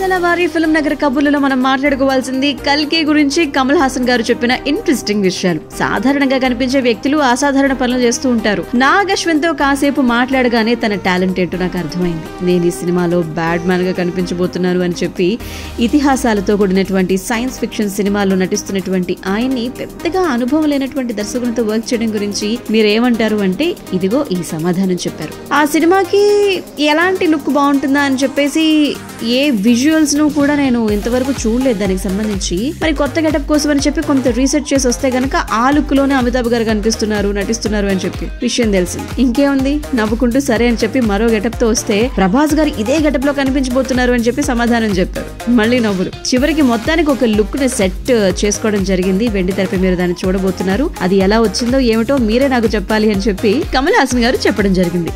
మసాలా వారి ఫిల్మ్ నగర్ కబుర్లలో మనం మాట్లాడుకోవాల్సింది కల్కి గురించి కమల్ హాసన్ గారు చెప్పిన ఇంట్రెస్టింగ్ విషయాలు సాధారణంగా కనిపించే వ్యక్తులు అసాధారణ పనులు చేస్తూ ఉంటారు నాగ్ అశ్విన్ తో కాసేపు మాట్లాడగానే తన టాలెంట్ ఏంటో నాకు అర్థమైంది నేను ఈ సినిమాలో బ్యాడ్ మ్యాన్ గా కనిపించబోతున్నాను అని చెప్పి ఇతిహాసాలతో కూడినటువంటి సైన్స్ ఫిక్షన్ సినిమాల్లో నటిస్తున్నటువంటి ఆయన్ని పెద్దగా అనుభవం లేనటువంటి దర్శకులతో వర్క్ చేయడం గురించి మీరేమంటారు అంటే ఇదిగో ఈ సమాధానం చెప్పారు ఆ సినిమాకి ఎలాంటి లుక్ బాగుంటుందా అని చెప్పేసి ఏ విజువల్స్ ను కూడా నేను ఇంతవరకు చూడలేదు దానికి సంబంధించి మరి కొత్త గెటప్ కోసం అని చెప్పి కొంత రీసెర్చ్ చేసి వస్తే గనక ఆ లుక్ లోనే అమితాబ్ గారు కనిపిస్తున్నారు నటిస్తున్నారు అని చెప్పి విషయం తెలిసింది ఇంకేముంది నవ్వుకుంటూ సరే అని చెప్పి మరో గెటప్ తో వస్తే ప్రభాస్ గారు ఇదే గెటప్ లో కనిపించబోతున్నారు అని చెప్పి సమాధానం చెప్పారు మళ్ళీ నవ్వులు చివరికి మొత్తానికి ఒక లుక్ ని సెట్ చేసుకోవడం జరిగింది వెండి తెరపై మీరు దాన్ని చూడబోతున్నారు అది ఎలా వచ్చిందో ఏమిటో మీరే నాకు చెప్పాలి అని చెప్పి కమల్ హాసన్ గారు చెప్పడం జరిగింది